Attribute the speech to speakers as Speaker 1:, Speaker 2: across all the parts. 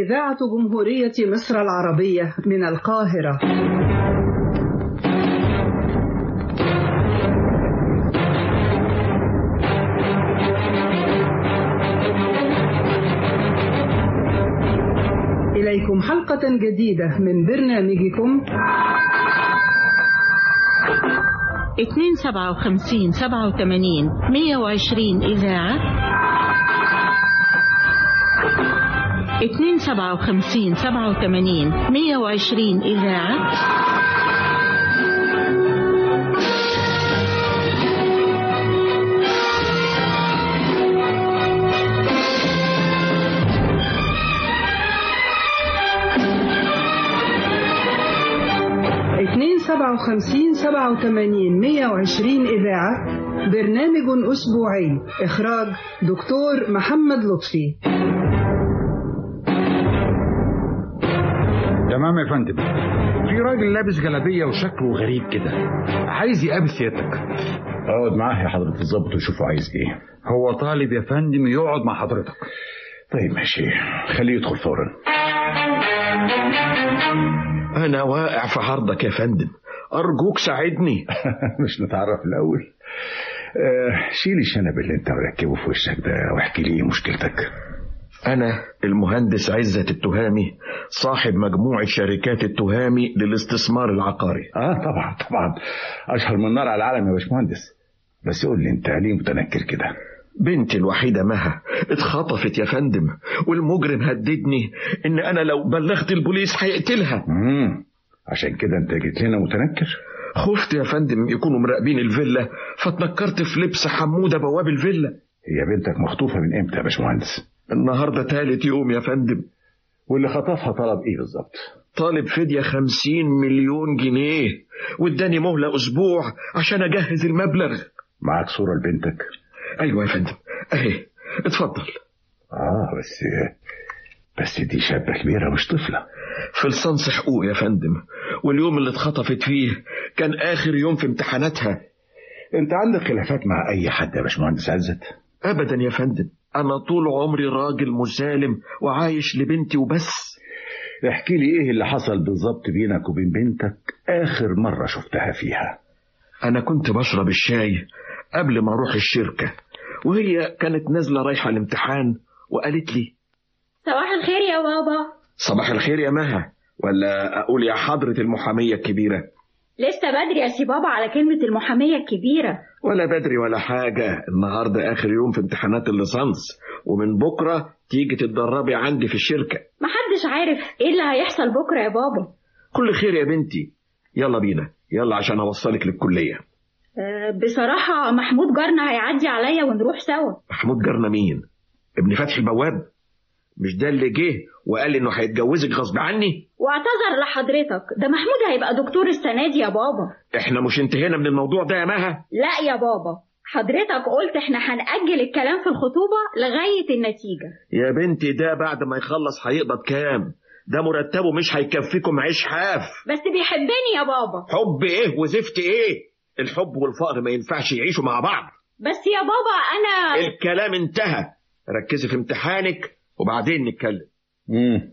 Speaker 1: إذاعة جمهورية مصر العربية من القاهرة إليكم حلقة جديدة من برنامجكم
Speaker 2: اتنين سبعة وخمسين سبعة وثمانين مية وعشرين إذاعة اتنين سبعة وخمسين سبعة وثمانين مية وعشرين إذاعة
Speaker 1: اتنين سبعة وخمسين سبعة وثمانين مية وعشرين إذاعة برنامج أسبوعي إخراج دكتور محمد لطفي
Speaker 3: تمام يا فندم في راجل لابس جلابيه وشكله غريب كده عايز يقابل سيادتك
Speaker 4: اقعد معاه يا حضرة الظابط وشوفه عايز ايه
Speaker 3: هو طالب يا فندم يقعد مع حضرتك
Speaker 4: طيب ماشي خليه يدخل فورا
Speaker 5: أنا واقع في عرضك يا فندم أرجوك ساعدني
Speaker 4: مش نتعرف الاول آه شيل الشنب اللي انت مركبه في وشك ده واحكي لي ايه مشكلتك
Speaker 5: أنا المهندس عزت التهامي صاحب مجموعة شركات التهامي للاستثمار العقاري
Speaker 4: اه طبعا طبعا اشهر من نار على العالم يا باشمهندس بس قول لي انت ليه متنكر كده
Speaker 5: بنتي الوحيدة مها اتخطفت يا فندم والمجرم هددني إن أنا لو بلغت البوليس هيقتلها
Speaker 4: امم عشان كده انت جيت لنا متنكر
Speaker 5: خفت يا فندم يكونوا مراقبين الفيلا فاتنكرت في لبس حمودة بواب الفيلا
Speaker 4: هي بنتك مخطوفه من امتى يا باشمهندس
Speaker 5: النهاردة تالت يوم يا فندم
Speaker 4: واللي خطفها طلب ايه بالظبط
Speaker 5: طالب فدية خمسين مليون جنيه واداني مهلة أسبوع عشان أجهز المبلغ
Speaker 4: معاك صوره لبنتك
Speaker 5: أيوة يا فندم أهي اتفضل
Speaker 4: اه بس بس دي شابه كبيره مش طفله
Speaker 5: في لصنص حقوق يا فندم واليوم اللي اتخطفت فيه كان آخر يوم في امتحاناتها
Speaker 4: انت عندك خلافات مع اي حد يا باشمهندس عزت
Speaker 5: أبدا يا فندم أنا طول عمري راجل مسالم وعايش لبنتي وبس
Speaker 4: احكي لي ايه اللي حصل بالظبط بينك وبين بنتك اخر مره شفتها فيها
Speaker 5: أنا كنت بشرب الشاي قبل ما أروح الشركة وهي كانت نازلة رايحة الامتحان وقالت لي
Speaker 6: صباح الخير يا بابا
Speaker 5: صباح الخير يا مها ولا أقول يا حضرة المحامية الكبيرة
Speaker 6: لسه بدري يا سي بابا على كلمة المحامية الكبيرة
Speaker 5: ولا بدري ولا حاجة النهاردة آخر يوم في امتحانات الليسانس ومن بكرة تيجي تتدربي عندي في الشركة
Speaker 6: محدش عارف ايه اللي هيحصل بكرة يا بابا
Speaker 5: كل خير يا بنتي يلا بينا يلا عشان أوصلك للكلية
Speaker 6: أه بصراحة محمود جارنا هيعدي عليا ونروح سوا
Speaker 5: محمود جارنا مين ابن فتحي البواب مش ده اللي جه وقال انه هيتجوزك غصب عني
Speaker 6: واعتذر لحضرتك ده محمود هيبقى دكتور السنة دي يا بابا
Speaker 5: احنا مش انتهينا من الموضوع ده يا مها
Speaker 6: لا يا بابا حضرتك قلت احنا هنأجل الكلام في الخطوبة لغاية النتيجة
Speaker 5: يا بنتي ده بعد ما يخلص هيقبض كام ده مرتبه مش هيكفيكم عيش حاف
Speaker 6: بس بيحبني يا بابا
Speaker 5: حب ايه وزفت ايه الحب والفقر ما ينفعش يعيشوا مع بعض
Speaker 6: بس يا بابا انا
Speaker 5: الكلام انتهى ركزي في امتحانك وبعدين نتكلم
Speaker 4: امم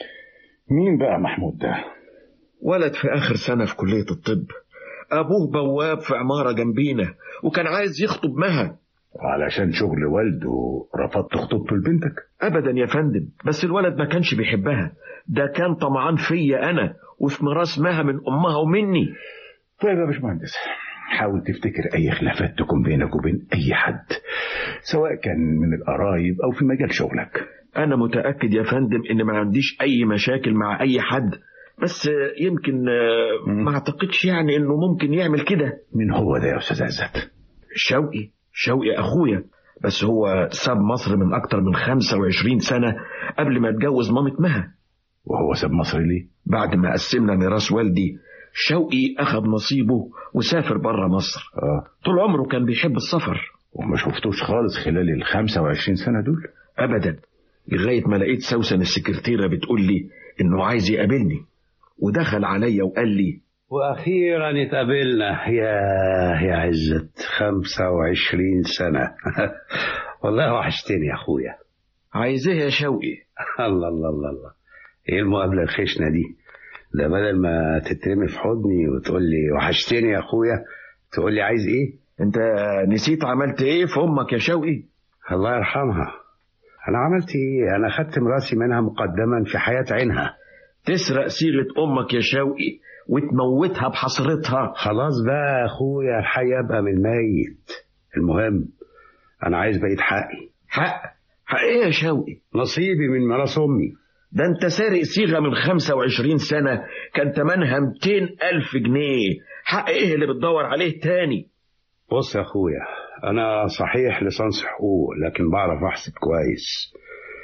Speaker 4: مين بقى محمود ده
Speaker 5: ولد في آخر سنة في كلية الطب أبوه بواب في عمارة جنبينا وكان عايز يخطب مها
Speaker 4: علشان شغل والده رفضت خطوبته لبنتك
Speaker 5: أبدا يا فندم بس الولد ما كانش بيحبها ده كان طمعان فيا أنا وفي ميراث مها من أمها ومني
Speaker 4: طيب يا باشمهندس حاول تفتكر أي خلافات تكون بينك وبين أي حد سواء كان من القرايب أو في مجال شغلك
Speaker 5: أنا متأكد يا فندم إن ما عنديش أي مشاكل مع أي حد بس يمكن ما أعتقدش يعني إنه ممكن يعمل كده
Speaker 4: مين هو ده يا أستاذ عزت؟
Speaker 5: شوقي شوقي أخويا بس هو ساب مصر من أكتر من 25 سنة قبل ما اتجوز مامة مها
Speaker 4: وهو ساب مصر ليه؟
Speaker 5: بعد ما قسمنا ميراث والدي شوقي أخذ نصيبه وسافر بره مصر
Speaker 4: آه.
Speaker 5: طول عمره كان بيحب السفر
Speaker 4: وما شفتوش خالص خلال ال 25 سنة دول؟
Speaker 5: أبدا لغاية ما لقيت سوسن السكرتيرة بتقول لي إنه عايز يقابلني ودخل عليا وقال لي
Speaker 7: وأخيرا اتقابلنا يا يا عزت خمسة وعشرين سنة والله وحشتني يا أخويا
Speaker 5: عايز إيه يا شوقي
Speaker 7: الله الله الله الله ايه المقابلة الخشنة دي ده بدل ما تترمي في حضني وتقول لي وحشتني يا اخويا تقول لي عايز ايه
Speaker 5: انت نسيت عملت ايه في امك يا شوقي
Speaker 7: الله يرحمها انا عملت ايه انا خدت مراسي منها مقدما في حياة عينها
Speaker 5: تسرق صيغة امك يا شوقي وتموتها بحسرتها
Speaker 7: خلاص بقى يا اخويا الحي ابقى من الميت المهم انا عايز بقيت حقي
Speaker 5: حق حق ايه يا شوقي
Speaker 7: نصيبي من ميراث امي
Speaker 5: ده انت سارق صيغة من 25 سنة كان تمنها 200 ألف جنيه حق ايه اللي بتدور عليه تاني
Speaker 7: بص يا اخويا انا صحيح لسانس حقوق لكن بعرف احسب كويس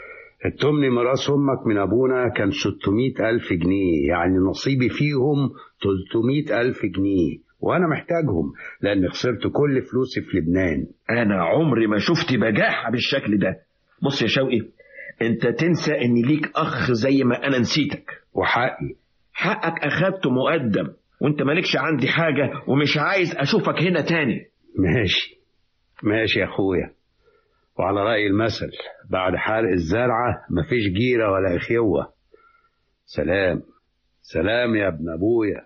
Speaker 7: التمن ميراث امك من ابونا كان 600 الف جنيه يعني نصيبي فيهم 300 الف جنيه وانا محتاجهم لان خسرت كل فلوسي في لبنان
Speaker 5: انا عمري ما شفت بجاحة بالشكل ده بص يا شوقي انت تنسى ان ليك اخ زي ما انا نسيتك
Speaker 7: وحقي
Speaker 5: حقك اخدته مقدم وانت مالكش عندي حاجة ومش عايز اشوفك هنا تاني
Speaker 7: ماشي ماشي يا اخويا وعلى رأي المثل بعد حرق الزرعة مفيش جيرة ولا إخيوة سلام سلام يا ابن أبويا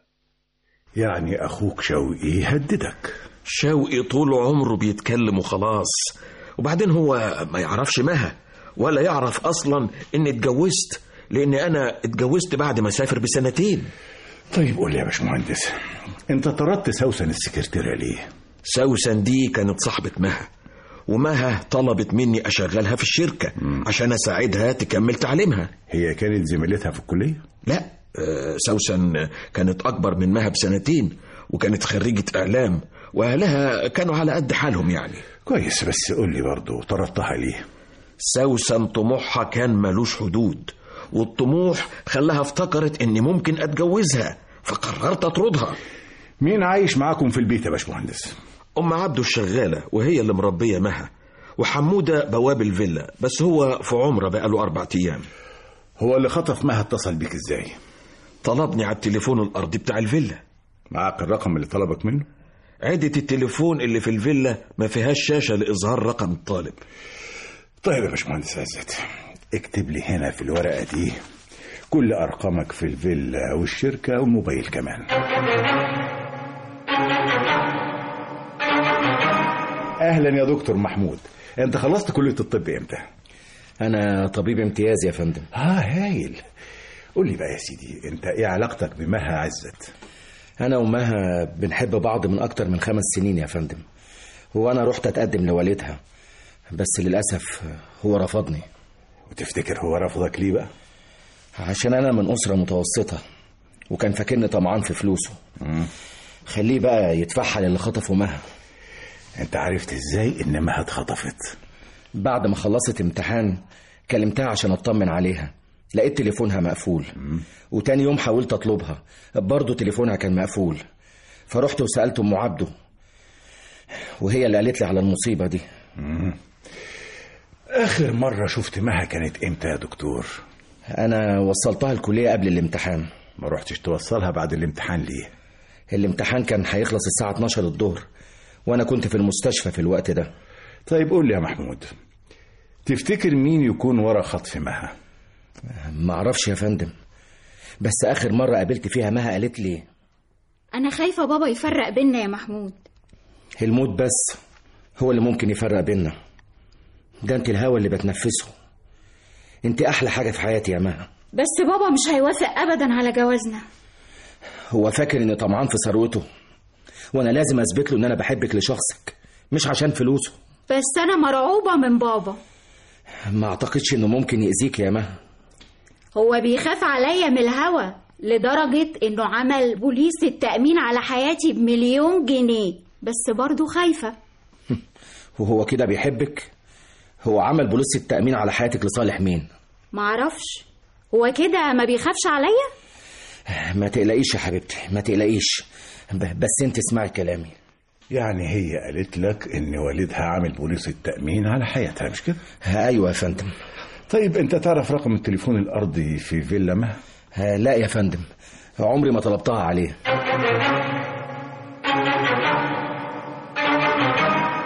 Speaker 4: يعني أخوك شوقي يهددك
Speaker 8: شوقي طول عمره بيتكلم وخلاص وبعدين هو ما يعرفش مها ولا يعرف اصلا اني اتجوزت لان انا اتجوزت بعد ما اسافر بسنتين
Speaker 4: طيب قول لي يا باشمهندس انت طردت سوسن السكرتيرة ليه
Speaker 8: سوسن دي كانت صاحبة مها ومها طلبت مني أشغلها في الشركة عشان أساعدها تكمل تعليمها
Speaker 4: هي كانت زميلتها في الكلية
Speaker 8: لا آه، سوسن كانت أكبر من مها بسنتين وكانت خريجة إعلام وأهلها كانوا على قد حالهم يعني
Speaker 4: كويس بس قول لي برضه طردتها ليه
Speaker 8: سوسن طموحها كان ملوش حدود والطموح خلاها افتكرت اني ممكن اتجوزها فقررت اطردها
Speaker 4: مين عايش معاكم في البيت يا باشمهندس
Speaker 8: ام عبده الشغاله وهي اللي مربيه مها وحموده بواب الفيلا بس هو في عمره بقاله اربع ايام
Speaker 4: هو اللي خطف مها اتصل بيك ازاي
Speaker 8: طلبني على التليفون الارضي بتاع الفيلا
Speaker 4: معاك الرقم اللي طلبك منه
Speaker 8: عدة التليفون اللي في الفيلا ما فيهاش شاشة لإظهار رقم الطالب
Speaker 4: طيب يا باشمهندس عزت اكتب لي هنا في الورقة دي كل أرقامك في الفيلا والشركة والموبايل كمان أهلا يا دكتور محمود أنت خلصت كلية الطب إمتى؟
Speaker 9: أنا طبيب امتياز يا فندم
Speaker 4: آه هايل قول لي بقى يا سيدي أنت إيه علاقتك بمها عزت؟
Speaker 9: أنا ومها بنحب بعض من أكتر من خمس سنين يا فندم وأنا رحت أتقدم لوالدها بس للأسف هو رفضني
Speaker 4: وتفتكر هو رفضك ليه بقى؟
Speaker 9: عشان أنا من أسرة متوسطة وكان فاكرني طمعان في فلوسه خليه بقى يتفحل اللي خطفه مها
Speaker 4: أنت عرفت إزاي إن مها اتخطفت؟
Speaker 9: بعد ما خلصت امتحان كلمتها عشان اطمن عليها لقيت تليفونها مقفول وتاني يوم حاولت اطلبها برضه تليفونها كان مقفول فرحت وسألت ام عبده وهي اللي قالت لي على المصيبة دي
Speaker 4: آخر مرة شفت مها كانت إمتى يا دكتور؟
Speaker 9: انا وصلتها الكلية قبل الامتحان
Speaker 4: ما رحتش توصلها بعد الامتحان ليه؟
Speaker 9: الامتحان كان هيخلص الساعة 12 الظهر وانا كنت في المستشفى في الوقت ده
Speaker 4: طيب قول لي يا محمود تفتكر مين يكون ورا خطف مها؟
Speaker 9: معرفش يا فندم بس اخر مرة قابلت فيها مها قالت لي
Speaker 6: انا خايفه بابا يفرق بينا يا محمود
Speaker 9: الموت بس هو اللي ممكن يفرق بينا ده انت الهوا اللي بتنفسه انت احلى حاجة في حياتي يا مها
Speaker 6: بس بابا مش هيوافق ابدا على جوازنا
Speaker 9: هو فاكر اني طمعان في ثروته وانا لازم اثبت له ان انا بحبك لشخصك مش عشان فلوسه
Speaker 6: بس انا مرعوبه من بابا
Speaker 9: ما اعتقدش انه ممكن يأذيك يا مها
Speaker 6: هو بيخاف عليا من الهوا لدرجة انه عمل بوليس التأمين على حياتي بمليون جنيه بس برضه خايفة
Speaker 9: وهو كده بيحبك هو عمل بوليس التأمين على حياتك لصالح مين
Speaker 6: معرفش هو كده ما بيخافش عليا
Speaker 9: ما تقلقيش يا حبيبتي ما تقلقيش ب- بس انت اسمعي كلامي
Speaker 4: يعني هي قالت لك إن والدها عامل بوليس التأمين على حياتها مش كده؟
Speaker 9: ايوه يا فندم
Speaker 4: طيب أنت تعرف رقم التليفون الأرضي في فيلا مها؟
Speaker 9: ها، لا يا فندم عمري ما طلبتها عليه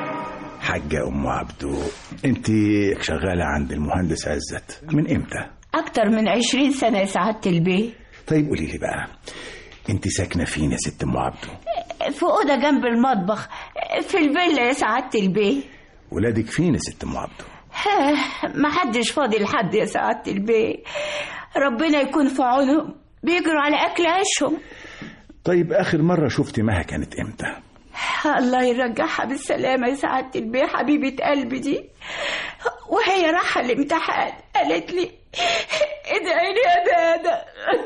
Speaker 4: حاجة أم عبدو أنت شغالة عند المهندس عزت من إمتى؟
Speaker 10: أكتر من عشرين سنة يا سعادة البيه
Speaker 4: طيب قولي لي بقى انت ساكنه فين يا ست ام عبده
Speaker 10: في أوضة جنب المطبخ في الفيلا يا سعادة البيه
Speaker 4: ولادك فين يا ست ام عبده
Speaker 10: ما حدش فاضي لحد يا سعادة البيه ربنا يكون في عونهم بيجروا على أكل عيشهم
Speaker 4: طيب اخر مره شفت مها كانت امتى
Speaker 10: الله يرجعها بالسلامة يا سعادة البيه حبيبة قلبي دي وهي رايحة الامتحان قالت لي ادعي لي يا دادا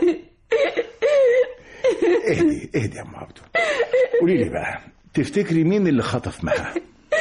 Speaker 4: اهدي اهدي يا ام عبده قولي لي بقى تفتكري مين اللي خطف مها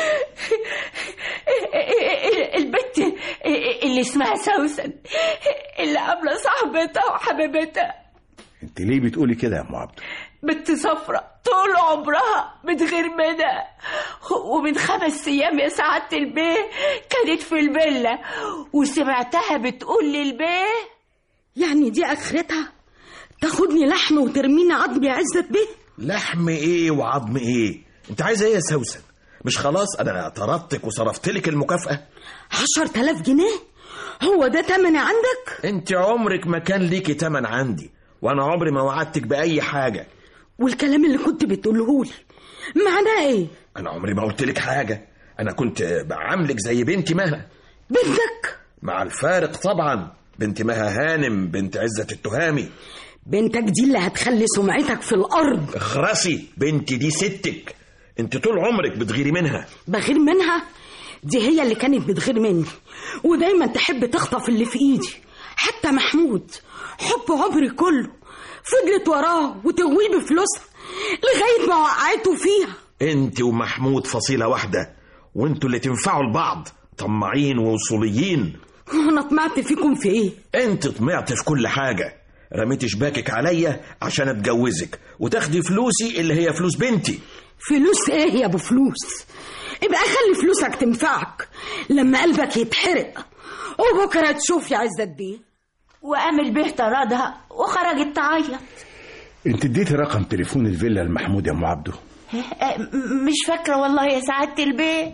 Speaker 10: البت اللي اسمها سوسن اللي قابلة صاحبتها وحبيبتها
Speaker 4: انت ليه بتقولي كده يا ام عبده
Speaker 10: بنت صفرة طول عمرها بتغير منها ومن خمس ايام يا سعادة البيه كانت في الفيلا وسمعتها بتقول للبيه
Speaker 1: يعني دي اخرتها تاخدني لحم وترميني عظم يا عزت بيه
Speaker 8: لحم ايه وعظم ايه انت عايزه ايه يا سوسن مش خلاص انا طردتك وصرفت لك المكافأة
Speaker 1: عشر تلاف جنيه هو ده تمن عندك
Speaker 8: انت عمرك ما كان ليكي تمن عندي وانا عمري ما وعدتك باي حاجة
Speaker 1: والكلام اللي كنت بتقوله لي معناه ايه
Speaker 8: انا عمري ما قلت لك حاجة انا كنت بعاملك زي بنتي مها
Speaker 1: بنتك
Speaker 8: مع الفارق طبعا بنت مها هانم بنت عزة التهامي
Speaker 1: بنتك دي اللي هتخلي سمعتك في الارض
Speaker 8: اخرسي بنتي دي ستك انت طول عمرك بتغيري منها
Speaker 1: بغير منها دي هي اللي كانت بتغير مني ودايما تحب تخطف اللي في ايدي حتى محمود حب عمري كله فضلت وراه وتغويه بفلوسها لغايه ما وقعته فيها
Speaker 8: انت ومحمود فصيلة واحدة وانتوا اللي تنفعوا لبعض طماعين ووصوليين
Speaker 1: انا طمعت فيكم في ايه
Speaker 8: انت طمعت في كل حاجة رميت شباكك عليا عشان اتجوزك وتاخدي فلوسي اللي هي فلوس بنتي
Speaker 1: فلوس ايه يا ابو فلوس ابقى خلي فلوسك تنفعك لما قلبك يتحرق وبكره تشوف يا عزت بيه
Speaker 10: وقام البيه طردها وخرجت تعيط
Speaker 4: انت اديتي رقم تليفون الفيلا لمحمود يا ام عبده
Speaker 10: مش فاكرة والله يا سعادة البيه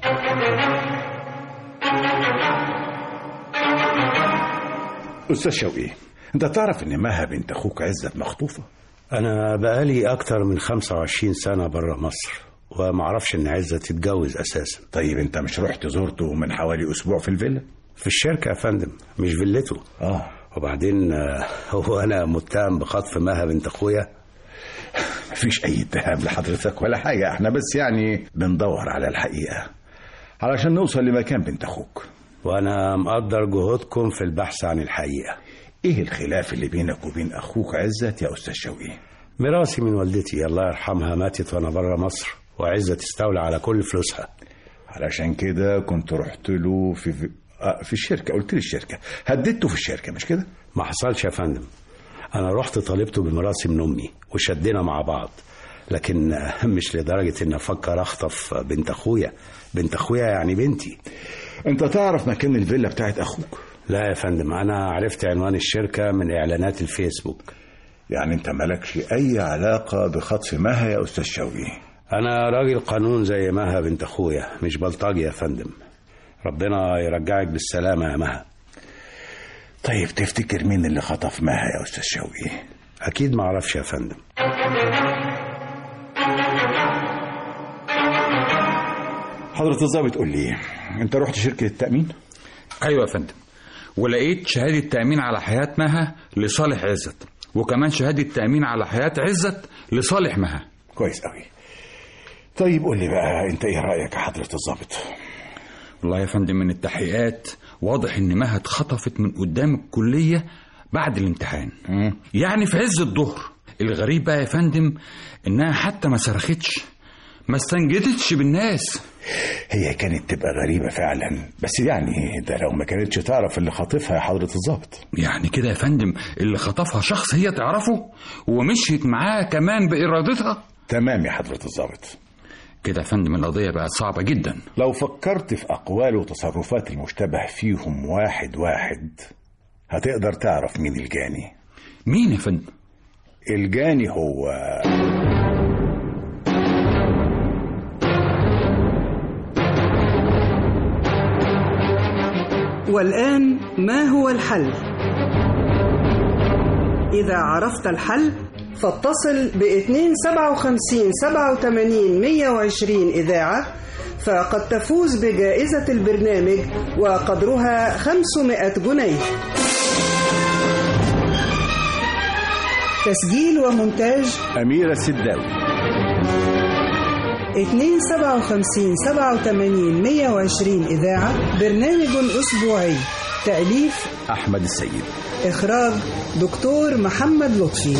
Speaker 4: استاذ شوقي انت تعرف ان مها بنت اخوك عزت مخطوفه
Speaker 7: أنا بقالي أكتر من 25 سنة برا مصر ومعرفش إن عزة تتجوز أساسا
Speaker 4: طيب انت مش رحت زرته من حوالي اسبوع في الفيلا
Speaker 7: في الشركة يا فندم مش فيلته
Speaker 4: اه
Speaker 7: وبعدين آه، هو أنا متهم بخطف مها بنت أخويا
Speaker 4: مفيش اي اتهام لحضرتك ولا حاجه احنا بس يعني بندور على الحقيقه علشان نوصل لمكان بنت اخوك
Speaker 7: وأنا مقدر جهودكم في البحث عن الحقيقة
Speaker 4: ايه الخلاف اللي بينك وبين اخوك عزت يا استاذ شوقي
Speaker 7: ميراثي من والدتي الله يرحمها ماتت وأنا برا مصر وعزة تستولى على كل فلوسها
Speaker 4: علشان كده كنت رحت له في في, آه في الشركه قلت لي الشركه هددته في الشركه مش كده
Speaker 7: ما حصلش يا فندم أنا رحت طالبته بميراثي من أمي وشدينا مع بعض لكن آه، مش لدرجة إن أفكر أخطف بنت أخويا بنت أخويا يعني بنتي
Speaker 4: انت تعرف مكان الفيلا بتاعت اخوك
Speaker 7: لا يا فندم أنا عرفت عنوان الشركة من إعلانات الفيسبوك
Speaker 4: يعني انت مالكش اي علاقه بخطف مها يا استاذ شوقي
Speaker 7: أنا راجل قانون زي مها بنت أخويا مش بلطجي يا فندم ربنا يرجعك بالسلامة يا مها
Speaker 4: طيب تفتكر مين اللي خطف مها يا استاذ شوقي
Speaker 7: أكيد معرفش يا فندم
Speaker 4: حضرة الضابط قول لي انت رحت شركه التامين
Speaker 3: ايوه يا فندم ولقيت شهاده تامين على حياه مها لصالح عزت وكمان شهاده تامين على حياه عزت لصالح مها
Speaker 4: كويس قوي طيب قول لي بقى انت ايه رايك يا حضره الضابط
Speaker 3: والله يا فندم من التحقيقات واضح ان مها اتخطفت من قدام الكليه بعد الامتحان يعني في عز الظهر الغريب بقى يا فندم انها حتى ما صرختش ما استنجدتش بالناس
Speaker 4: هي كانت تبقى غريبه فعلا بس يعني ده لو ما كانتش تعرف اللي خاطفها يا حضره الضابط
Speaker 3: يعني كده يا فندم اللي خطفها شخص هي تعرفه ومشيت معاه كمان بإرادتها
Speaker 4: تمام يا حضره الضابط
Speaker 3: كده يا فندم القضية بقت صعبة جدا
Speaker 4: لو فكرت في أقوال وتصرفات المشتبه فيهم واحد واحد هتقدر تعرف مين الجاني
Speaker 3: مين يا فندم؟
Speaker 4: الجاني هو
Speaker 1: والآن ما هو الحل؟
Speaker 11: إذا عرفت الحل فاتصل ب 257 87 120 إذاعة فقد تفوز بجائزة البرنامج وقدرها 500 جنيه تسجيل ومونتاج
Speaker 4: أميرة السداوي
Speaker 11: 257 87 120 إذاعة برنامج أسبوعي تأليف
Speaker 4: أحمد السيد
Speaker 11: إخراج دكتور محمد لطفي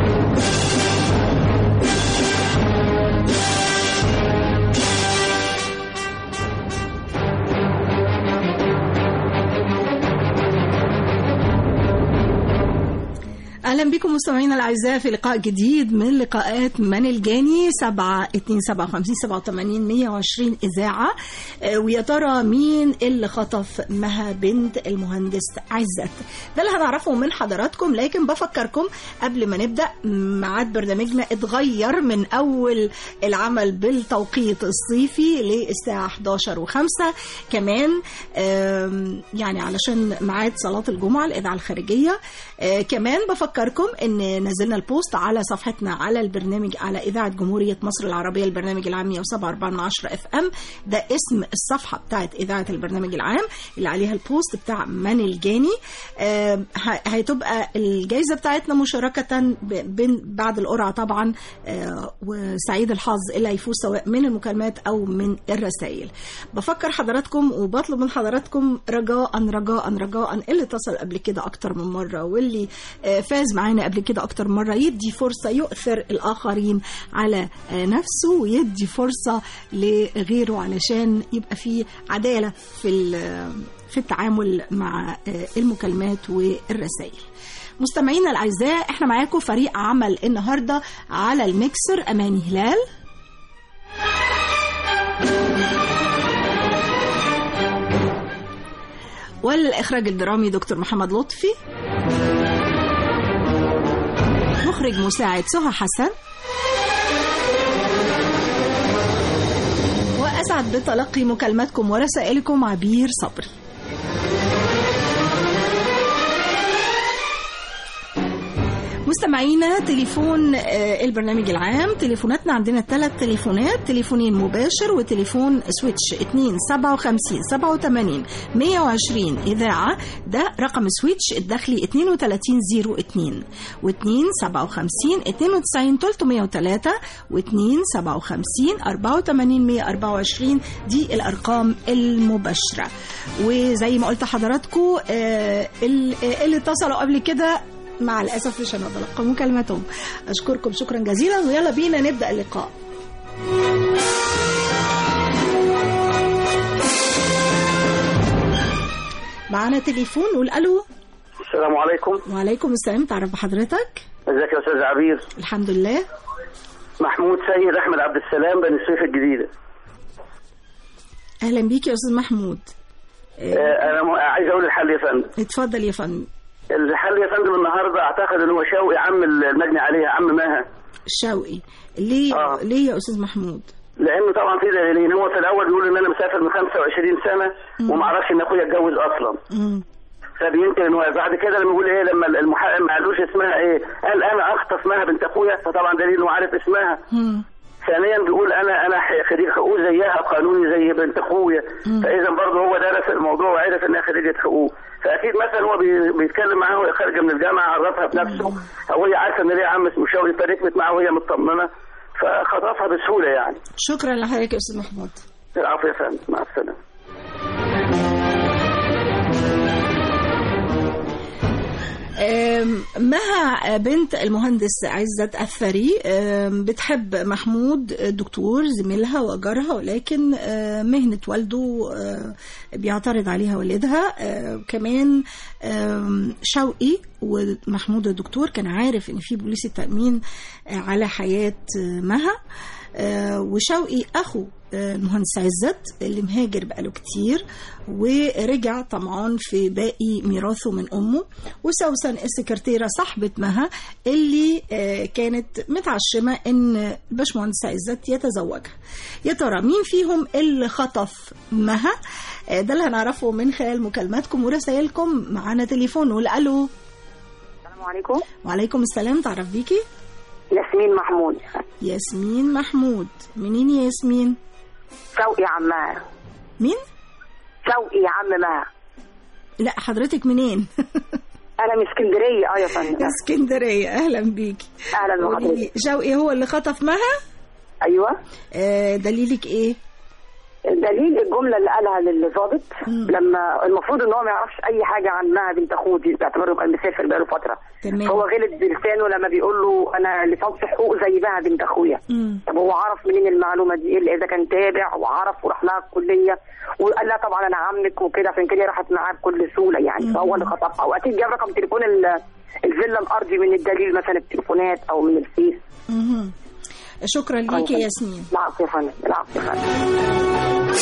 Speaker 12: اهلا بكم مستمعينا الاعزاء في لقاء جديد من لقاءات من الجاني 7 2 57 87 120 اذاعه آه، ويا ترى مين اللي خطف مها بنت المهندس عزت ده اللي هنعرفه من حضراتكم لكن بفكركم قبل ما نبدا ميعاد برنامجنا اتغير من اول العمل بالتوقيت الصيفي للساعه 11 و5 كمان آم، يعني علشان ميعاد صلاه الجمعه الاذاعه الخارجيه آه، كمان بفكركم ان نزلنا البوست على صفحتنا على البرنامج على اذاعه جمهوريه مصر العربيه البرنامج العام 107.4 اف ام ده اسم الصفحه بتاعت اذاعه البرنامج العام اللي عليها البوست بتاع من الجاني آه، ه- هتبقى الجائزه بتاعتنا مشاركه ب- بين بعد القرعه طبعا آه، وسعيد الحظ اللي هيفوز سواء من المكالمات او من الرسائل بفكر حضراتكم وبطلب من حضراتكم رجاء رجاء رجاء اللي اتصل قبل كده اكتر من مره واللي آه، فاز معانا قبل كده اكتر مره يدي فرصه يؤثر الاخرين على آه، نفسه ويدي فرصه لغيره علشان يبقى في عداله في ال- في التعامل مع آه، المكالمات والرسائل مستمعينا الاعزاء احنا معاكم فريق عمل النهارده على الميكسر اماني هلال والإخراج الدرامي دكتور محمد لطفي مخرج مساعد سهى حسن وأسعد بتلقي مكالماتكم ورسائلكم عبير صبري مستمعينا تليفون آه، البرنامج العام تليفوناتنا عندنا ثلاث تليفونات تليفونين مباشر وتليفون سويتش 2 57 87 120 إذاعة ده رقم سويتش الداخلي 3202 و2 57 92 303 و2 57 84 124 دي الأرقام المباشرة وزي ما قلت حضراتكم آه، ال- آه، اللي اتصلوا قبل كده مع الأسف مش هنتلقى مكالمتهم أشكركم شكرا جزيلا ويلا بينا نبدأ اللقاء معانا تليفون نقول ألو
Speaker 13: السلام عليكم
Speaker 12: وعليكم السلام تعرف بحضرتك
Speaker 13: ازيك يا استاذ عبير
Speaker 12: الحمد لله
Speaker 13: محمود سيد احمد عبد السلام بني سويف الجديده
Speaker 12: أهلا بيك يا أستاذ محمود
Speaker 13: آه، انا م- عايز اقول الحل يا فندم
Speaker 12: اتفضل يا فندم
Speaker 13: الحل يا فندم النهارده اعتقد ان هو شوقي عم المجني عليها عم مها
Speaker 12: شوقي ليه
Speaker 13: آه.
Speaker 12: ليه يا أستاذ محمود
Speaker 13: لانه طبعا في دليلين هو في الاول بيقول ان انا مسافر من 25 سنه وما اعرفش ان اخويا اتجوز اصلا
Speaker 12: مم.
Speaker 13: فبينكر ان هو بعد كده لما بيقول ايه لما المحقق ما قالوش اسمها ايه قال انا اخطف مها بنت اخويا فطبعا دليل انه عارف اسمها
Speaker 12: مم.
Speaker 13: ثانيا بيقول انا انا ح- خريج حقوق زيها قانوني زي بنت اخويا فاذا برضه هو درس الموضوع وعرف انها خريجه حقوق فاكيد مثلا هو بي- بيتكلم معاها وهي خارجه من الجامعه عرفها بنفسه او هي عارفه ان ليها عم اسمه شوقي فركبت معاه وهي مطمنه فخطفها بسهوله يعني
Speaker 12: شكرا لحضرتك يا أستاذ محمود
Speaker 13: العفو يا فندم مع السلامه
Speaker 12: آم، مها بنت المهندس عزت الثري آم، بتحب محمود الدكتور زميلها وجارها ولكن آم، مهنة والده آم، بيعترض عليها والدها آم، كمان آم، شوقي ومحمود الدكتور كان عارف ان في بوليس التأمين آه، على حياة آه، مها آه، وشوقي اخو آه، المهندس عزت اللي مهاجر بقاله كتير ورجع طمعان في باقي ميراثه من امه وسوسن السكرتيره صاحبه مها اللي آه، كانت متعشمه ان باشمهندس عزت يتزوجها يا ترى مين فيهم اللي خطف مها آه، ده اللي هنعرفه من خلال مكالماتكم ورسائلكم معانا تليفون نقول الو
Speaker 14: السلام السلام عليكم
Speaker 12: وعليكم السلام تعرف بيكي
Speaker 14: ياسمين محمود
Speaker 12: ياسمين محمود منين يا ياسمين
Speaker 14: شوقي عمها
Speaker 12: مين
Speaker 14: شوقي عم مها
Speaker 12: لا حضرتك منين
Speaker 14: انا من اسكندريه اه يا فندم
Speaker 12: اسكندريه اهلا بيكي
Speaker 14: اهلا
Speaker 12: قولي لي،
Speaker 14: بحضرتك
Speaker 12: شوقي هو اللي خطف مها
Speaker 14: ايوه
Speaker 12: آه دليلك ايه
Speaker 14: دليل الجمله اللي قالها للظابط لما المفروض ان هو ما يعرفش اي حاجه عن مها بنت اخوه دي باعتباره كان مسافر بقاله فتره
Speaker 12: تمام.
Speaker 14: هو غلط بلسانه لما بيقول له انا لصالح حقوق زي مها بنت اخويا طب هو عرف منين المعلومه دي الا اذا كان تابع وعرف وراح لها الكليه وقال لها طبعا انا عمك وكده عشان كده راحت معاه بكل سهوله يعني فهو اللي خطفها واكيد جاب رقم تليفون ال- الفيلا الارضي من الدليل مثلا التليفونات او من الفيس
Speaker 12: مهم. شكرا ليكي يا ياسمين
Speaker 14: العفو يا فندم العفو يا فندم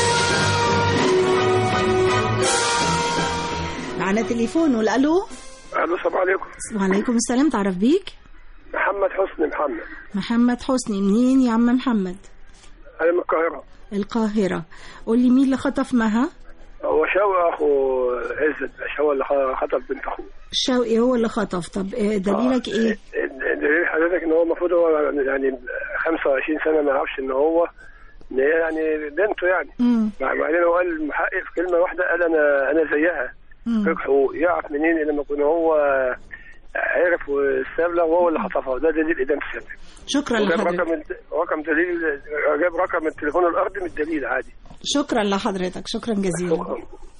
Speaker 12: معنا تليفون نقول الو
Speaker 15: الو السلام عليكم
Speaker 12: وعليكم السلام تعرف بيك
Speaker 15: محمد حسني محمد
Speaker 12: محمد حسني منين يا عم محمد
Speaker 15: انا من القاهره
Speaker 12: القاهرة قولي مين اللي خطف مها
Speaker 15: هو شوقي اخو عزت هو اللي خطب بنت اخوه
Speaker 12: شوقي هو اللي خطف طب آه، دليلك ايه
Speaker 15: دليل حضرتك ان هو المفروض هو يعني 25 سنه ما يعرفش ان هو ان هي يعني بنته يعني
Speaker 12: مم.
Speaker 15: بعدين هو قال المحقق في كلمه واحده قال انا انا زيها
Speaker 12: مم.
Speaker 15: فيك حقوق يعرف منين لما يكون هو عرف والسابله وهو اللي خطفها وده دليل ادانه السابق
Speaker 12: شكرا
Speaker 15: وجاب
Speaker 12: لحضرتك
Speaker 15: رقم رقم دليل جاب رقم التليفون الارضي من الدليل عادي
Speaker 12: شكرا لحضرتك شكرا جزيلا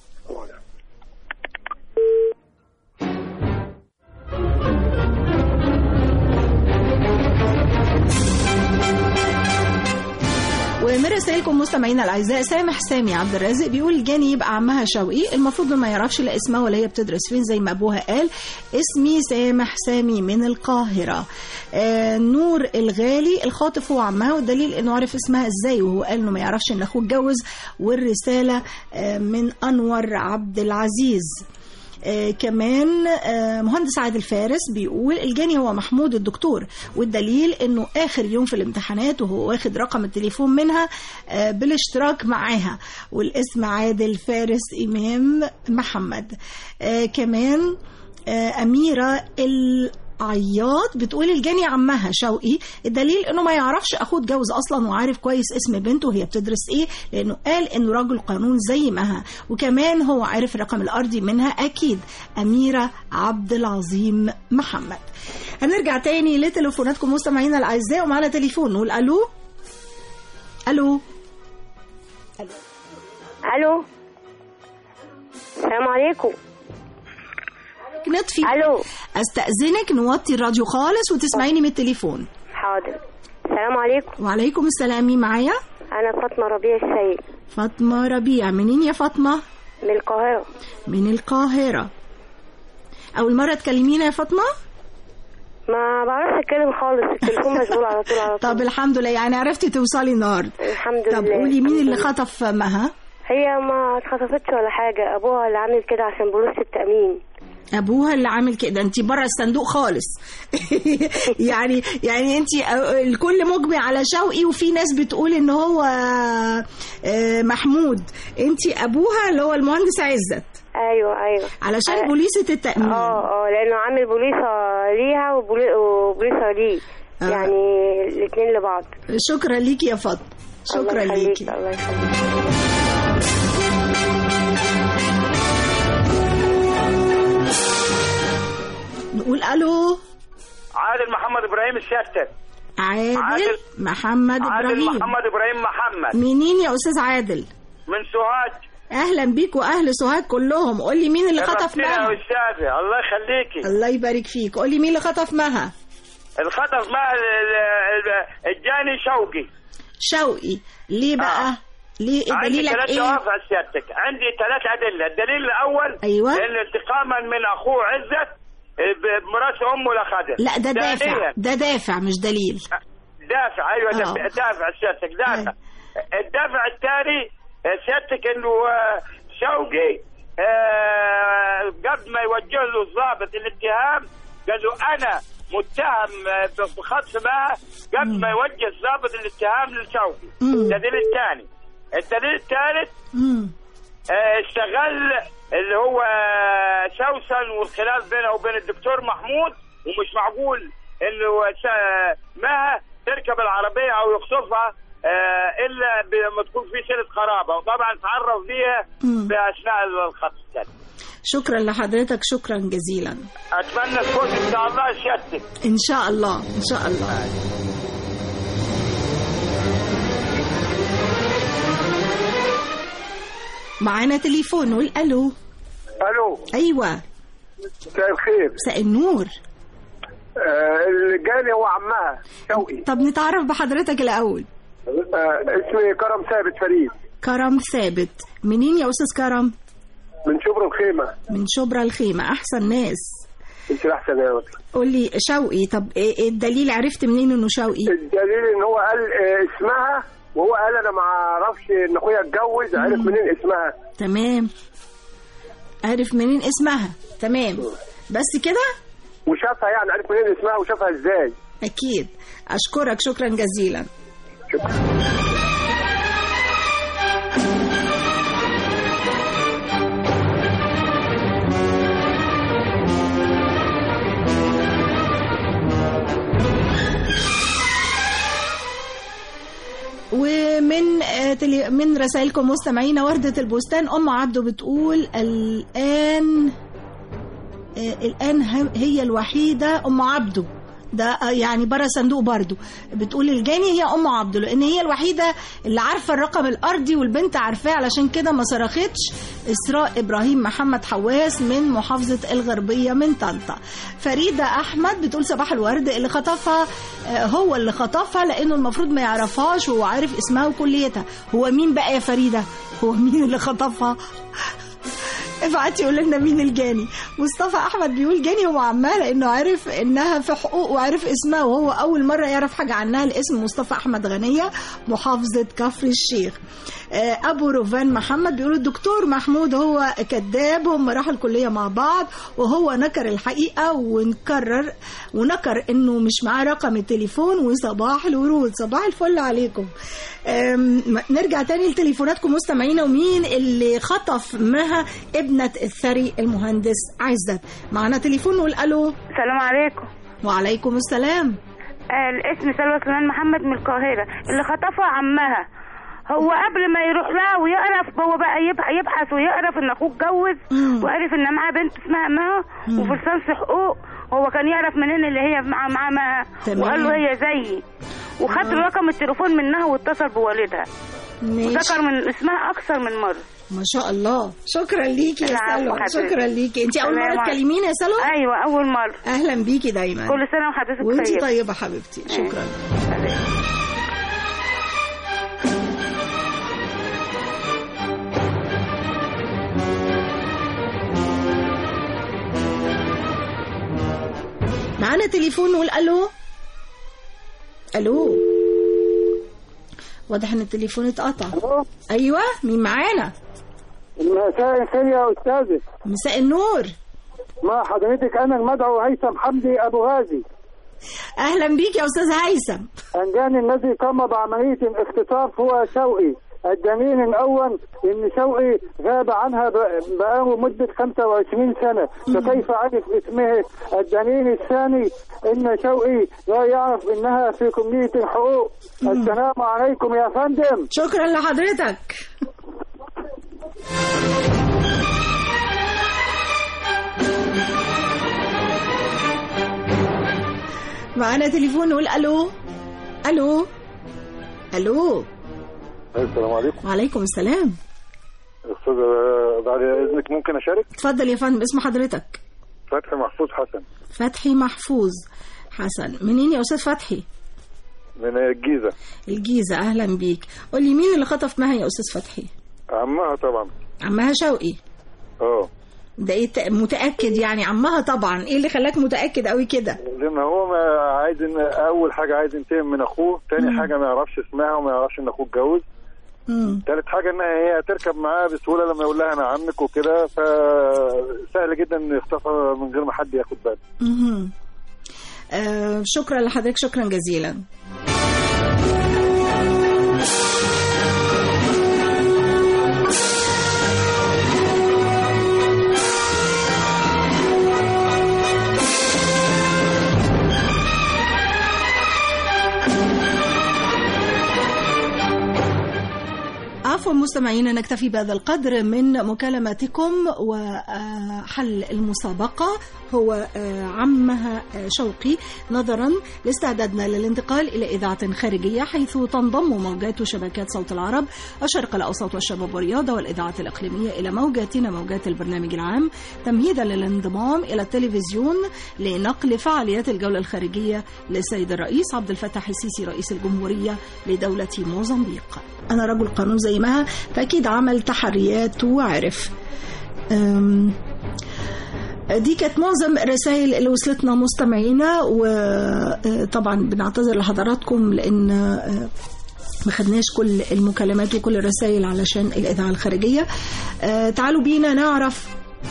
Speaker 12: ومن رسائلكم مستمعينا الاعزاء سامح سامي عبد الرازق بيقول الجاني يبقى عمها شوقي المفروض ما يعرفش لا اسمها ولا هي بتدرس فين زي ما ابوها قال اسمي سامح سامي من القاهره آه نور الغالي الخاطف هو عمها والدليل انه عرف اسمها ازاي وهو قال انه ما يعرفش ان اخوه اتجوز والرساله آه من انور عبد العزيز آه كمان آه مهندس عادل فارس بيقول الجاني هو محمود الدكتور والدليل انه اخر يوم في الامتحانات وهو واخد رقم التليفون منها آه بالاشتراك معاها والاسم عادل فارس امام محمد آه كمان آه اميره ال عياط بتقول الجاني عمها شوقي الدليل انه ما يعرفش اخوه اتجوز اصلا وعارف كويس اسم بنته وهي بتدرس ايه لانه قال انه رجل قانون زي مها وكمان هو عارف الرقم الارضي منها اكيد اميره عبد العظيم محمد هنرجع تاني لتليفوناتكم مستمعينا الاعزاء ومعنا تليفون نقول الو الو
Speaker 16: الو السلام عليكم
Speaker 12: نطفي
Speaker 16: الو
Speaker 12: استاذنك نوطي الراديو خالص وتسمعيني من التليفون
Speaker 16: حاضر السلام عليكم
Speaker 12: وعليكم السلام مين معايا
Speaker 16: انا فاطمه ربيع السيد
Speaker 12: فاطمه ربيع منين يا فاطمه
Speaker 16: من القاهره
Speaker 12: من القاهره اول مره تكلمينا يا فاطمه
Speaker 16: ما بعرفش اتكلم خالص التليفون مشغول على طول على طول
Speaker 12: طب الحمد لله يعني عرفتي توصلي النهارده
Speaker 16: الحمد
Speaker 12: طب
Speaker 16: لله
Speaker 12: قولي مين
Speaker 16: الحمد
Speaker 12: اللي
Speaker 16: لله.
Speaker 12: خطف مها
Speaker 16: هي ما اتخطفتش ولا حاجه ابوها اللي عامل كده عشان بوليس التامين
Speaker 12: ابوها اللي عامل كده انت بره الصندوق خالص يعني يعني انت الكل مجمع على شوقي وفي ناس بتقول ان هو آه، محمود انت ابوها اللي هو المهندس عزت
Speaker 16: ايوه ايوه
Speaker 12: علشان
Speaker 16: أه.
Speaker 12: بوليسة التأمين
Speaker 16: اه اه لانه عامل بوليصه ليها وبولي- وبوليصه ليه
Speaker 12: آه.
Speaker 16: يعني الاثنين لبعض
Speaker 12: شكرا ليكي يا فاطمه شكرا
Speaker 16: الله يخليك،
Speaker 12: ليكي
Speaker 16: الله يخليك
Speaker 12: نقول الو
Speaker 17: عادل محمد ابراهيم الشتت
Speaker 12: عادل,
Speaker 17: عادل-
Speaker 12: محمد
Speaker 17: عادل
Speaker 12: ابراهيم
Speaker 17: محمد ابراهيم محمد
Speaker 12: منين يا استاذ عادل
Speaker 17: من سوهاج
Speaker 12: اهلا بيك واهل سوهاج كلهم قول لي مين اللي خطف
Speaker 17: شرفتينا يا
Speaker 12: مها
Speaker 17: استاذه الله يخليكي
Speaker 12: الله يبارك فيك قول لي مين اللي خطف مها
Speaker 17: الخطف مع ال- ال- ال- الجاني شوقي
Speaker 12: شوقي ليه بقى ليه
Speaker 17: عندي
Speaker 12: دليلك
Speaker 17: ثلاث
Speaker 12: ايه
Speaker 17: دوافع سيادتك عندي ثلاث ادله الدليل الاول
Speaker 12: أيوة.
Speaker 17: ان انتقاما من اخوه عزت ب- بمرات امه لخدر
Speaker 12: لا ده دافع
Speaker 17: ثانياً،
Speaker 12: ده دافع مش دليل
Speaker 17: دافع ايوه
Speaker 12: آه.
Speaker 17: دافع, دافع سيادتك دافع الدافع الثاني آه، سيادتك انه آه، شوقي آه، قبل ما يوجه له الضابط الاتهام قال له انا متهم آه، بخطف معه قبل ما يوجه الضابط الاتهام لشوقي
Speaker 12: مم.
Speaker 17: الدليل الثاني الدليل الثالث
Speaker 12: مم.
Speaker 17: آه، استغل اللي هو سوسن والخلاف بينه وبين الدكتور محمود ومش معقول انه س- مها تركب العربيه او يخطفها آه، الا لما تكون في صله قرابه وطبعا تعرف بيها
Speaker 12: مم.
Speaker 17: باثناء الخطف كان.
Speaker 12: شكرا لحضرتك شكرا جزيلا
Speaker 17: اتمنى تكون ان شاء الله سيادتك
Speaker 12: ان شاء الله ان شاء الله معانا تليفون نقول الو
Speaker 15: الو
Speaker 12: ايوه
Speaker 15: مساء الخير
Speaker 12: مساء النور
Speaker 15: آه اللي جالي هو عمها شوقي
Speaker 12: طب نتعرف بحضرتك الاول
Speaker 15: آه اسمي كرم ثابت فريد
Speaker 12: كرم ثابت منين يا استاذ كرم
Speaker 15: من شبر الخيمه
Speaker 12: من شبرا الخيمه احسن ناس
Speaker 15: انت احسن يا ولد
Speaker 12: قول لي شوقي طب ايه إيه الدليل عرفت منين انه شوقي
Speaker 15: الدليل ان هو قال آه اسمها وهو قال انا ما اعرفش ان اخويا اتجوز عرف منين اسمها
Speaker 12: تمام عرف منين اسمها تمام بس كده
Speaker 15: وشافها يعني عرف منين اسمها وشافها ازاي
Speaker 12: اكيد اشكرك شكرا جزيلا ومن آه، تلي- من رسائلكم مستمعينا وردة البستان أم عبده بتقول الآن آه، الآن هم- هي الوحيدة أم عبده ده آه، يعني بره صندوق برضو بتقول الجاني هي ام عبده لان هي الوحيده اللي عارفه الرقم الارضي والبنت عارفاه علشان كده ما صرختش اسراء ابراهيم محمد حواس من محافظه الغربيه من طنطا فريده احمد بتقول صباح الورد اللي خطفها آه، هو اللي خطفها لانه المفروض ما يعرفهاش وهو عارف اسمها وكليتها هو مين بقى يا فريده هو مين اللي خطفها ابعتي قول لنا مين الجاني مصطفى احمد بيقول جاني هو عمها لانه عرف انها في حقوق وعرف اسمها وهو اول مره يعرف حاجه عنها الاسم مصطفى احمد غنيه محافظه كفر الشيخ آه، ابو روفان محمد بيقول الدكتور محمود هو كذاب هم راحوا الكليه مع بعض وهو نكر الحقيقه ونكرر ونكر انه مش معاه رقم التليفون وصباح الورود صباح الفل عليكم آم، نرجع تاني لتليفوناتكم مستمعينا ومين اللي خطف مها ابنة الثري المهندس عزت معنا تليفون نقول الو
Speaker 16: السلام عليكم
Speaker 12: وعليكم السلام
Speaker 16: آه، الاسم سلوى سليمان محمد من القاهرة اللي خطفها عمها هو قبل ما يروح لها ويعرف هو بقى يبح- يبحث ويعرف ان اخوه اتجوز وعرف ان معاه بنت اسمها مها وفي لسانس حقوق هو كان يعرف منين اللي هي مع مع مها
Speaker 12: تمام.
Speaker 16: وقال له هي زيي وخد رقم التليفون منها واتصل بوالدها
Speaker 12: ماشي.
Speaker 16: وذكر من اسمها اكثر من مره
Speaker 12: ما شاء الله شكرا ليكي يا
Speaker 16: العفو
Speaker 12: سلوى
Speaker 16: حبيبتي.
Speaker 12: شكرا ليكي انت اول
Speaker 16: سلام
Speaker 12: مره
Speaker 16: عليكم.
Speaker 12: تكلميني يا سلوى
Speaker 16: ايوه اول مره
Speaker 12: اهلا بيكي دايما
Speaker 16: كل سنه وحضرتك
Speaker 12: وانت
Speaker 16: طيبة.
Speaker 12: طيبه حبيبتي شكرا معانا تليفون نقول الو الو واضح ان التليفون اتقطع ايوه مين معانا
Speaker 18: مساء الخير يا استاذي
Speaker 12: مساء النور
Speaker 18: مع حضرتك انا المدعو هيثم حمدي ابو غازي
Speaker 12: اهلا بيك يا استاذ هيثم
Speaker 18: انجاني الذي قام بعمليه الاختطاف هو شوقي الدليل الاول ان شوقي غاب عنها ب- بقاله مده 25 سنه فكيف عرف اسمه الدليل الثاني ان شوقي لا يعرف انها في كليه الحقوق السلام عليكم يا فندم
Speaker 12: شكرا لحضرتك معانا تليفون نقول الو الو الو
Speaker 19: السلام عليكم
Speaker 12: وعليكم السلام
Speaker 19: استاذ بعد اذنك ممكن اشارك
Speaker 12: اتفضل يا فندم اسم حضرتك
Speaker 19: فتحي محفوظ حسن
Speaker 12: فتحي محفوظ حسن منين يا استاذ فتحي
Speaker 19: من الجيزه
Speaker 12: الجيزه اهلا بيك قولي مين اللي خطف مها يا استاذ فتحي
Speaker 19: عمها طبعا
Speaker 12: عمها شوقي
Speaker 19: اه
Speaker 12: ده ايه ت- متاكد يعني عمها طبعا ايه اللي خلاك متاكد قوي كده
Speaker 19: لان هو ما عايز ان اول حاجه عايز ينتقم من اخوه تاني حاجه ما يعرفش اسمها وما يعرفش ان اخوه اتجوز
Speaker 12: مم.
Speaker 19: تالت حاجه انها هي هتركب معاه بسهوله لما يقول لها انا عمك وكده فسهل جدا انه يخطفها من غير ما حد ياخد باله
Speaker 12: مهم. آه شكرا لحضرتك شكرا جزيلا عفوا مستمعينا نكتفي بهذا القدر من مكالماتكم وحل المسابقة هو آه، عمها آه، شوقي نظرا لاستعدادنا للانتقال إلى إذاعة خارجية حيث تنضم موجات شبكات صوت العرب الشرق الأوسط والشباب والرياضة والإذاعات الإقليمية إلى موجاتنا موجات البرنامج العام تمهيدا للانضمام إلى التلفزيون لنقل فعاليات الجولة الخارجية للسيد الرئيس عبد الفتاح السيسي رئيس الجمهورية لدولة موزمبيق أنا رجل قانون زي ما فأكيد عمل تحريات وعرف أم، دي كانت معظم الرسائل اللي وصلتنا مستمعينا وطبعا بنعتذر لحضراتكم لان آه، ما خدناش كل المكالمات وكل الرسائل علشان الاذاعه الخارجيه آه، تعالوا بينا نعرف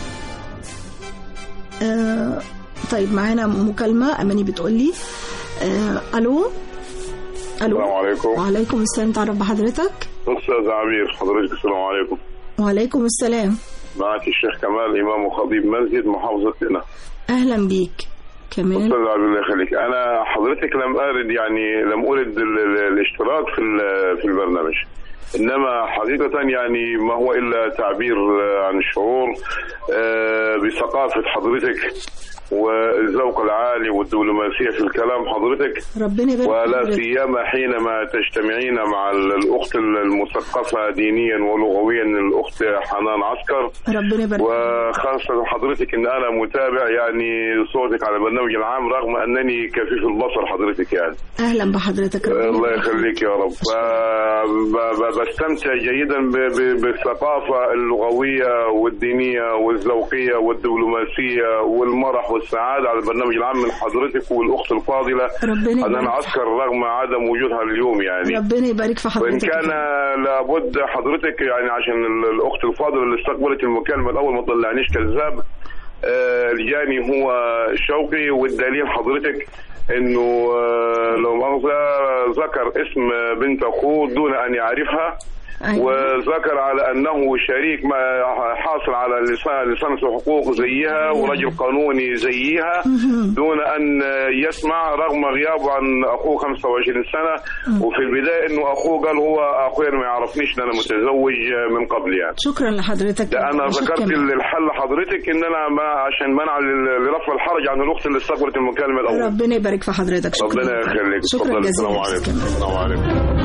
Speaker 12: آه، طيب معانا مكالمه اماني بتقول لي آه، الو الو
Speaker 20: السلام عليكم
Speaker 12: وعليكم السلام تعرف بحضرتك
Speaker 20: استاذ عبير حضرتك السلام عليكم
Speaker 12: وعليكم السلام
Speaker 20: معك الشيخ كمال امام وخطيب مسجد محافظه قنا
Speaker 12: اهلا بيك كمان
Speaker 20: استاذ عبير الله يخليك انا حضرتك لم ارد يعني لم ارد ال- ال- الاشتراك في ال- في البرنامج انما حقيقه يعني ما هو الا تعبير آه، عن الشعور آه، بثقافه حضرتك والذوق العالي والدبلوماسيه في الكلام حضرتك
Speaker 12: ربنا يبارك
Speaker 20: ولا
Speaker 12: فيك.
Speaker 20: سيما حينما تجتمعين مع ال- الاخت المثقفه دينيا ولغويا الاخت حنان عسكر
Speaker 12: ربنا يبارك فيك.
Speaker 20: وخاصة حضرتك ان انا متابع يعني صوتك على البرنامج العام رغم انني كفيف البصر حضرتك يعني
Speaker 12: اهلا بحضرتك ربنا
Speaker 20: الله
Speaker 12: يبارك
Speaker 20: يخليك يا رب ف- ب- ب- بستمتع جيدا ب- ب- بالثقافة اللغوية والدينية والذوقية والدبلوماسية والمرح والسعادة على البرنامج العام من حضرتك والأخت الفاضلة
Speaker 12: ربنا
Speaker 20: حنان
Speaker 12: يبارك
Speaker 20: عسكر رغم عدم وجودها اليوم يعني
Speaker 12: ربنا يبارك في
Speaker 20: وإن
Speaker 12: حضرتك
Speaker 20: كان لابد حضرتك يعني عشان ال- الأخت الفاضلة اللي استقبلت المكالمة الأول ما تطلعنيش كذاب آه، الجاني هو شوقي والدليل حضرتك انه آه، لو مؤاخذة ذكر اسم بنت اخوه دون ان يعرفها وذكر على انه شريك ما حاصل على لسان لسانس حقوق زيها ورجل قانوني زيها دون ان يسمع رغم غيابه عن اخوه 25 سنه وفي البدايه انه اخوه قال هو اخويا ما يعرفنيش ان انا متزوج من قبل يعني
Speaker 12: شكرا لحضرتك
Speaker 20: ده انا
Speaker 12: شكراً.
Speaker 20: ذكرت الحل حضرتك ان انا ما عشان منع لل- لرفع الحرج عن الاخت اللي استقبلت المكالمه الاول
Speaker 12: ربنا يبارك في حضرتك شكرا
Speaker 20: ربنا يخليك
Speaker 12: شكرا
Speaker 20: اتفضل
Speaker 12: جزيلا
Speaker 20: السلام عليكم السلام عليكم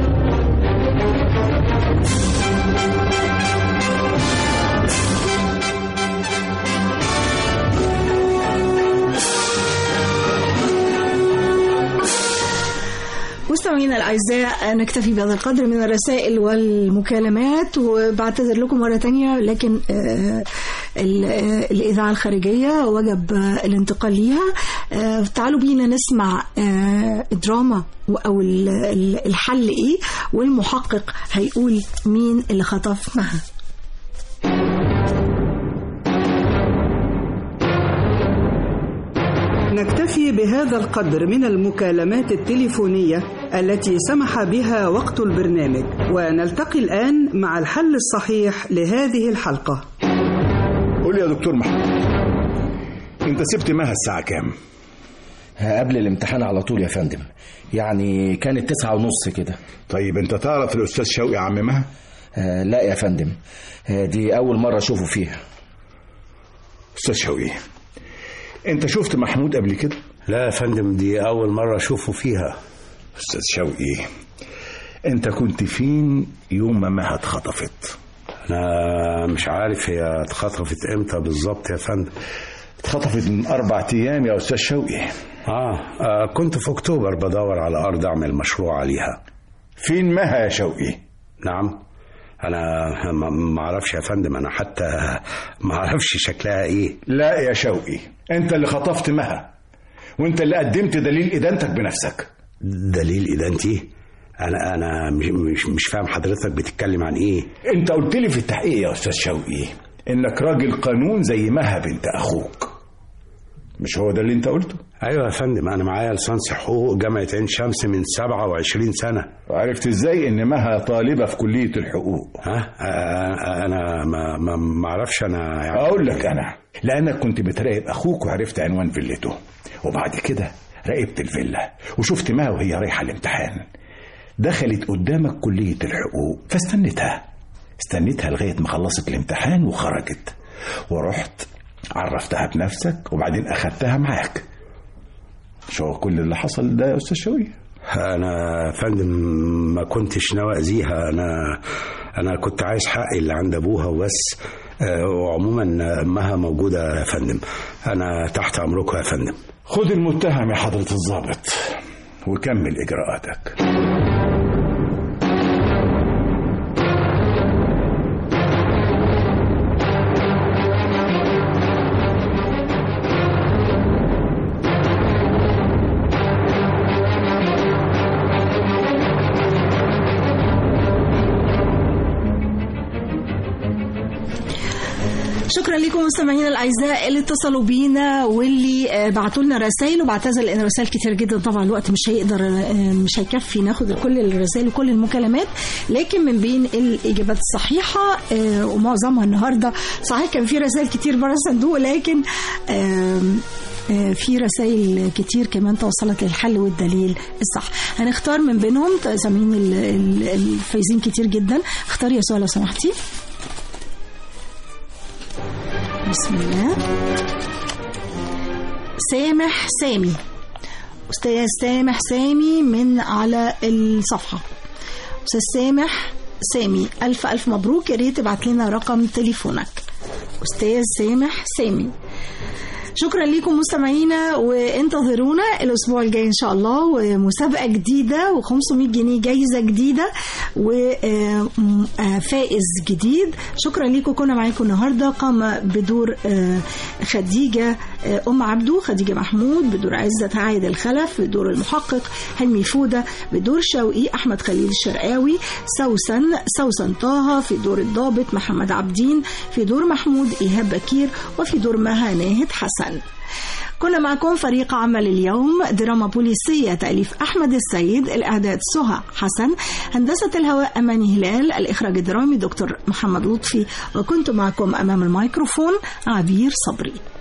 Speaker 12: مستمعينا الاعزاء نكتفي بهذا القدر من الرسائل والمكالمات وبعتذر لكم مره تانية لكن آه، ال- آه، الاذاعه الخارجيه وجب آه، الانتقال ليها آه، تعالوا بينا نسمع آه، الدراما و- او ال- ال- الحل ايه والمحقق هيقول مين اللي خطف معها
Speaker 11: نكتفي بهذا القدر من المكالمات التليفونية التي سمح بها وقت البرنامج ونلتقي الآن مع الحل الصحيح لهذه الحلقة
Speaker 4: قول لي يا دكتور محمد انت سبت مها الساعة كام؟
Speaker 9: قبل الامتحان على طول يا فندم يعني كانت تسعة ونص كده
Speaker 4: طيب انت تعرف الاستاذ شوقي عم مها؟
Speaker 9: آه لا يا فندم آه دي اول مرة اشوفه فيها
Speaker 4: استاذ شوقي انت شفت محمود قبل كده؟
Speaker 7: لا يا فندم دي أول مرة أشوفه فيها
Speaker 4: استاذ شوقي انت كنت فين يوم ما مها اتخطفت؟
Speaker 7: أنا مش عارف هي اتخطفت إمتى بالظبط يا فندم
Speaker 4: اتخطفت من أربع أيام يا أستاذ شوقي
Speaker 7: آه, آه كنت في أكتوبر بدور على أرض أعمل مشروع عليها
Speaker 4: فين مها يا شوقي؟
Speaker 7: نعم أنا ما ما أعرفش يا فندم أنا حتى ما أعرفش شكلها إيه
Speaker 4: لا يا شوقي انت اللي خطفت مها وانت اللي قدمت دليل ادانتك بنفسك
Speaker 7: دليل إدانتي أنا أنا مش مش, مش فاهم حضرتك بتتكلم عن إيه
Speaker 4: انت قلت لي في التحقيق يا استاذ شوقي انك راجل قانون زي مها بنت اخوك مش هو ده اللي انت قلته
Speaker 7: أيوة يا فندم أنا معايا لسانس حقوق جامعة عين شمس من 27 سنة
Speaker 4: وعرفت ازاي ان مها طالبة في كلية الحقوق
Speaker 7: ها آه، أنا ما ما ما أعرفش أنا يعني
Speaker 4: اقول لك انا لانك كنت بتراقب اخوك وعرفت عنوان فيلته وبعد كده راقبت الفيلا وشفت مها وهي رايحة الامتحان دخلت قدامك كلية الحقوق فاستنيتها استنيتها لغاية ما خلصت الامتحان وخرجت ورحت عرفتها بنفسك وبعدين أخدتها معاك شو كل اللي حصل ده يا أستاذ شوقي
Speaker 7: انا فندم ما كنتش ناوي اذيها انا انا كنت عايز حقي اللي عند ابوها وبس آه، وعموما امها موجوده يا فندم انا تحت امركم يا فندم
Speaker 4: خد المتهم يا حضرة الضابط وكمل إجراءاتك
Speaker 12: شكرا لكم مستمعينا الاعزاء اللي اتصلوا بينا واللي آه، بعتوا لنا رسائل وبعتذر لان الرسائل كتير جدا طبعا الوقت مش هيقدر آه، مش هيكفي ناخد كل الرسائل وكل المكالمات لكن من بين الاجابات الصحيحه آه، ومعظمها النهارده صحيح كان في رسائل كتير بره الصندوق لكن آم، آه، في رسائل كتير كمان توصلت للحل والدليل الصح هنختار من بينهم سامعين ال- ال- الفايزين كتير جدا اختاري يا سؤال لو سمحتي بسم الله سامح سامي أستاذ سامح سامي من على الصفحة أستاذ سامح سامي ألف ألف مبروك يا ريت تبعت لنا رقم تليفونك أستاذ سامح سامي شكرا لكم مستمعينا وانتظرونا الاسبوع الجاي ان شاء الله ومسابقه جديده و500 جنيه جايزه جديده وفائز جديد شكرا لكم كنا معاكم النهارده قام بدور آه، خديجه آه، ام عبدو خديجه محمود بدور عزت عايد الخلف بدور المحقق حلمي فوده بدور شوقي احمد خليل الشرقاوي سوسن سوسن طه في دور الضابط محمد عبدين في دور محمود ايهاب بكير وفي دور مها ناهد حسن كنا معكم فريق عمل اليوم دراما بوليسية تأليف أحمد السيد الإعداد سهى حسن هندسة الهواء أماني هلال الإخراج الدرامي دكتور محمد لطفي وكنت معكم أمام الميكروفون عبير صبري